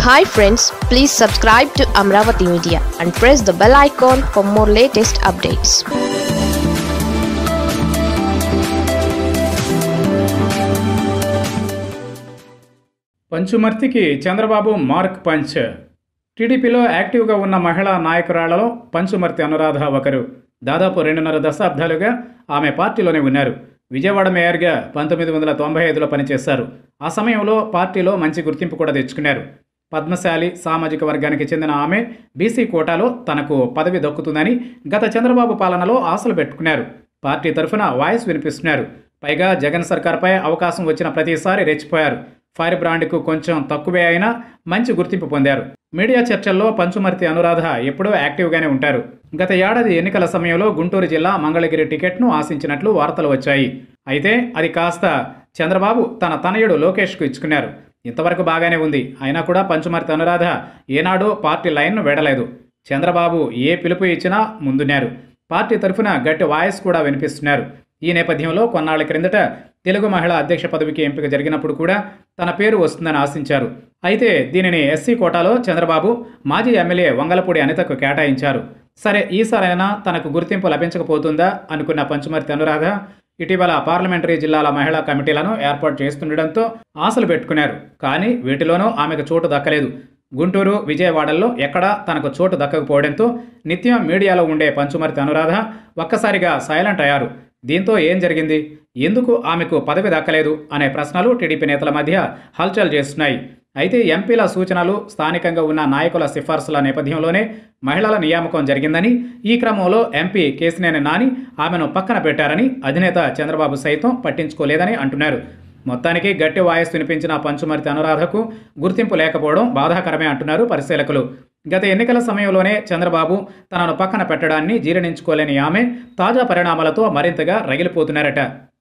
hi friends please subscribe to Amaravati media and press the bell icon for more latest updates పంచుమర్తికి Chandrababu mark punch టీడీపీలో యాక్టివ్గా ఉన్న మహిళా నాయకురాళ్లలో పంచుమర్తి అనురాధ ఒకరు దాదాపు రెండున్నర దశాబ్దాలుగా ఆమె పార్టీలోనే ఉన్నారు విజయవాడ మేయర్గా పంతొమ్మిది వందల తొంభై ఐదులో పనిచేశారు ఆ సమయంలో పార్టీలో మంచి గుర్తింపు కూడా తెచ్చుకున్నారు పద్మశాలి సామాజిక వర్గానికి చెందిన ఆమె బీసీ కోటాలో తనకు పదవి దక్కుతుందని గత చంద్రబాబు పాలనలో ఆశలు పెట్టుకున్నారు పార్టీ తరఫున వాయిస్ వినిపిస్తున్నారు పైగా జగన్ సర్కార్పై అవకాశం వచ్చిన ప్రతిసారి రెచ్చిపోయారు ఫైర్ బ్రాండ్కు కొంచెం తక్కువే అయినా మంచి గుర్తింపు పొందారు మీడియా చర్చల్లో పంచుమర్తి అనురాధ ఎప్పుడూ యాక్టివ్గానే ఉంటారు గత ఏడాది ఎన్నికల సమయంలో గుంటూరు జిల్లా మంగళగిరి టికెట్ను ఆశించినట్లు వార్తలు వచ్చాయి అయితే అది కాస్త చంద్రబాబు తన తనయుడు లోకేష్కు ఇచ్చుకున్నారు ఇంతవరకు బాగానే ఉంది అయినా కూడా పంచుమర్తి అనురాధ ఏనాడో పార్టీ లైన్ను వేడలేదు చంద్రబాబు ఏ పిలుపు ఇచ్చినా ముందున్నారు పార్టీ తరఫున గట్టి వాయిస్ కూడా వినిపిస్తున్నారు ఈ నేపథ్యంలో కొన్నాళ్ల క్రిందట తెలుగు మహిళా అధ్యక్ష పదవికి ఎంపిక జరిగినప్పుడు కూడా తన పేరు వస్తుందని ఆశించారు అయితే దీనిని ఎస్సీ కోటాలో చంద్రబాబు మాజీ ఎమ్మెల్యే వంగలపూడి అనితకు కేటాయించారు సరే ఈసారైనా తనకు గుర్తింపు లభించకపోతుందా అనుకున్న పంచుమర్తి అనురాధ ఇటీవల పార్లమెంటరీ జిల్లాల మహిళా కమిటీలను ఏర్పాటు చేస్తుండటంతో ఆశలు పెట్టుకున్నారు కానీ వీటిలోనూ ఆమెకు చోటు దక్కలేదు గుంటూరు విజయవాడల్లో ఎక్కడా తనకు చోటు దక్కకపోవడంతో నిత్యం మీడియాలో ఉండే పంచుమర్తి అనురాధ ఒక్కసారిగా సైలెంట్ అయ్యారు దీంతో ఏం జరిగింది ఎందుకు ఆమెకు పదవి దక్కలేదు అనే ప్రశ్నలు టీడీపీ నేతల మధ్య హల్చల్ చేస్తున్నాయి అయితే ఎంపీల సూచనలు స్థానికంగా ఉన్న నాయకుల సిఫార్సుల నేపథ్యంలోనే మహిళల నియామకం జరిగిందని ఈ క్రమంలో ఎంపీ కేసినేని నాని ఆమెను పక్కన పెట్టారని అధినేత చంద్రబాబు సైతం పట్టించుకోలేదని అంటున్నారు మొత్తానికి గట్టి వాయిస్ వినిపించిన పంచుమర్తి అనురాధకు గుర్తింపు లేకపోవడం బాధాకరమే అంటున్నారు పరిశీలకులు గత ఎన్నికల సమయంలోనే చంద్రబాబు తనను పక్కన పెట్టడాన్ని జీర్ణించుకోలేని ఆమె తాజా పరిణామాలతో మరింతగా రగిలిపోతున్నారట